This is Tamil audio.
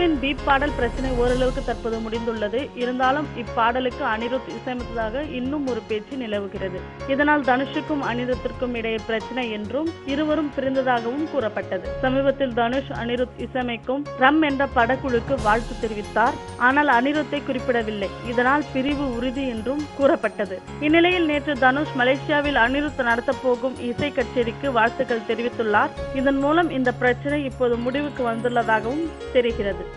த்ரிஷாவின் பீப் பாடல் பிரச்சனை ஓரளவுக்கு தற்போது முடிந்துள்ளது இருந்தாலும் இப்பாடலுக்கு அனிருத் இசையமைத்ததாக இன்னும் ஒரு பேச்சு நிலவுகிறது இதனால் தனுஷுக்கும் அனிருத்திற்கும் இடையே பிரச்சனை என்றும் இருவரும் பிரிந்ததாகவும் கூறப்பட்டது சமீபத்தில் தனுஷ் அனிருத் இசையமைக்கும் ரம் என்ற படக்குழுக்கு வாழ்த்து தெரிவித்தார் ஆனால் அனிருத்தை குறிப்பிடவில்லை இதனால் பிரிவு உறுதி என்றும் கூறப்பட்டது இந்நிலையில் நேற்று தனுஷ் மலேசியாவில் அனிருத் நடத்தப் போகும் இசை கச்சேரிக்கு வாழ்த்துக்கள் தெரிவித்துள்ளார் இதன் மூலம் இந்த பிரச்சனை இப்போது முடிவுக்கு வந்துள்ளதாகவும் தெரிகிறது